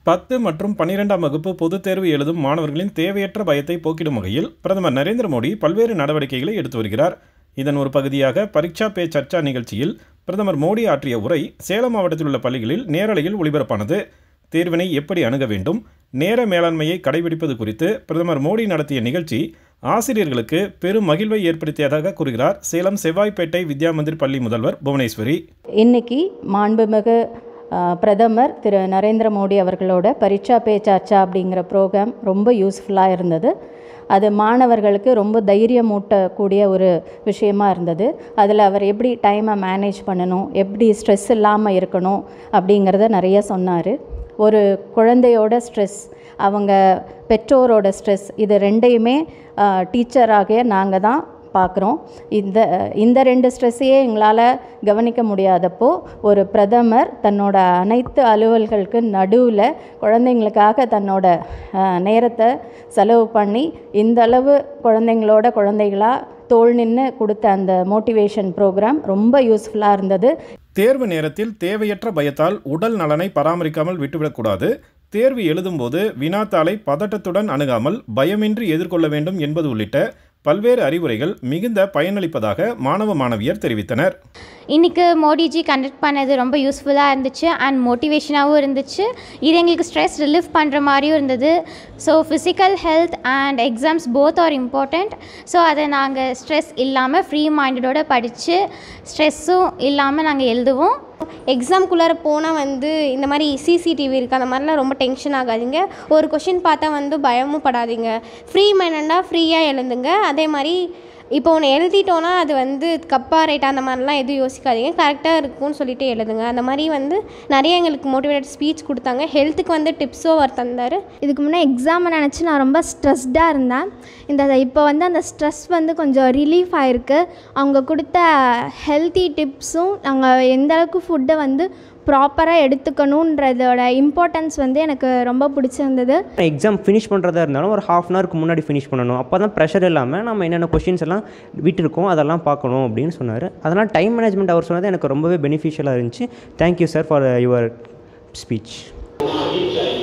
பத்து மற்றும் பன்னிரெண்டாம் வகுப்பு பொதுத் தேர்வு எழுதும் மாணவர்களின் தேவையற்ற பயத்தை போக்கிடும் வகையில் பிரதமர் நரேந்திர மோடி பல்வேறு நடவடிக்கைகளை எடுத்து வருகிறார் இதன் ஒரு பகுதியாக பரீட்சா பே சர்ச்சா நிகழ்ச்சியில் பிரதமர் மோடி ஆற்றிய உரை சேலம் மாவட்டத்தில் உள்ள பள்ளிகளில் நேரலையில் ஒளிபரப்பானது தேர்வினை எப்படி அணுக வேண்டும் நேர மேலாண்மையை கடைபிடிப்பது குறித்து பிரதமர் மோடி நடத்திய நிகழ்ச்சி ஆசிரியர்களுக்கு பெரும் மகிழ்வை ஏற்படுத்தியதாக கூறுகிறார் சேலம் செவ்வாய்ப்பேட்டை வித்யா மந்திர் பள்ளி முதல்வர் புவனேஸ்வரி இன்னைக்கு மாண்புமிகு ஆ, பிரதமர் திரு நரேந்திர மோடி அவர்களோட பரீட்சா பே சர்ச்சா அப்படிங்கிற ப்ரோக்ராம் ரொம்ப யூஸ்ஃபுல்லாக இருந்தது அது மாணவர்களுக்கு ரொம்ப தைரியம் ஊட்டக்கூடிய ஒரு விஷயமா இருந்தது அதில் அவர் எப்படி டைமை மேனேஜ் பண்ணணும் எப்படி ஸ்ட்ரெஸ் இல்லாமல் இருக்கணும் அப்படிங்கிறத நிறைய சொன்னார் ஒரு குழந்தையோட ஸ்ட்ரெஸ் அவங்க பெற்றோரோட ஸ்ட்ரெஸ் இது ரெண்டையுமே டீச்சராகிய நாங்கள் தான் பார்க்குறோம் இந்த இந்த ரெண்டு ஸ்ட்ரெஸ்ஸையே எங்களால் கவனிக்க முடியாதப்போ ஒரு பிரதமர் தன்னோட அனைத்து அலுவல்களுக்கு நடுவில் குழந்தைங்களுக்காக தன்னோட அஹ், நேரத்தை செலவு பண்ணி இந்த அளவு குழந்தைங்களோட குழந்தைகளாக தோள் நின்று கொடுத்த அந்த மோட்டிவேஷன் ப்ரோக்ராம் ரொம்ப யூஸ்ஃபுல்லாக இருந்தது தேர்வு நேரத்தில் தேவையற்ற பயத்தால் உடல் நலனை பராமரிக்காமல் விட்டுவிடக்கூடாது தேர்வு எழுதும்போது வினாத்தாளை பதட்டத்துடன் அணுகாமல் பயமின்றி எதிர்கொள்ள வேண்டும் என்பது உள்ளிட்ட பல்வேறு அறிவுரைகள் மிகுந்த பயனளிப்பதாக மாணவ மாணவியர் தெரிவித்தனர் இன்றைக்கி மோடிஜி கண்டக்ட் பண்ணது ரொம்ப யூஸ்ஃபுல்லாக இருந்துச்சு அண்ட் மோட்டிவேஷனாகவும் இருந்துச்சு இது எங்களுக்கு ஸ்ட்ரெஸ் ரிலீஃப் பண்ணுற மாதிரியும் இருந்தது so physical health and exams both are important so அதை நாங்கள் ஸ்ட்ரெஸ் இல்லாமல் ஃப்ரீ மைண்டடோட படித்து ஸ்ட்ரெஸ்ஸும் இல்லாமல் நாங்கள் எழுதுவோம் எக்ஸாம்குள்ளார போனால் வந்து இந்த மாதிரி சிசிடிவி இருக்குது அந்த மாதிரிலாம் ரொம்ப டென்ஷன் ஆகாதீங்க ஒரு கொஷின் பார்த்தா வந்து பயமும் படாதீங்க ஃப்ரீ மைண்டடாக ஃப்ரீயாக எழுதுங்க அதே மாதிரி இப்போ ஒன்று எழுதிட்டோன்னா அது வந்து தப்பா ரைட்டா அந்த மாதிரிலாம் எதுவும் யோசிக்காதீங்க கரெக்டாக இருக்கும்னு சொல்லிட்டு எழுதுங்க அந்த மாதிரி வந்து நிறைய எங்களுக்கு மோட்டிவேட்டட் ஸ்பீச் கொடுத்தாங்க ஹெல்த்துக்கு வந்து டிப்ஸும் அவர் தந்தார் இதுக்கு முன்னே எக்ஸாமை நினச்சி நான் ரொம்ப ஸ்ட்ரெஸ்டாக இருந்தேன் இந்த இப்போ வந்து அந்த ஸ்ட்ரெஸ் வந்து கொஞ்சம் ரிலீஃப் ஆகிருக்கு அவங்க கொடுத்த ஹெல்த்தி டிப்ஸும் நாங்கள் எந்த அளவுக்கு ஃபுட்டை வந்து ப்ராப்பராக எடுத்துக்கணுன்றதோட இம்பார்ட்டன்ஸ் வந்து எனக்கு ரொம்ப பிடிச்சிருந்தது எக்ஸாம் ஃபினிஷ் பண்ணுறதா இருந்தாலும் ஒரு ஹாஃப் அன் ஹவருக்கு முன்னாடி ஃபினிஷ் பண்ணணும் அப்போ தான் ப்ரெஷர் இல்லாமல் நம்ம என்னென்ன கொஷின்ஸ் எல்லாம் விட்டுருக்கோம் அதெல்லாம் பார்க்கணும் அப்படின்னு சொன்னார் அதனால் டைம் மேனேஜ்மெண்ட் அவர் சொன்னது எனக்கு ரொம்பவே பெனிஃபிஷியலாக இருந்துச்சு thank you sir for your speech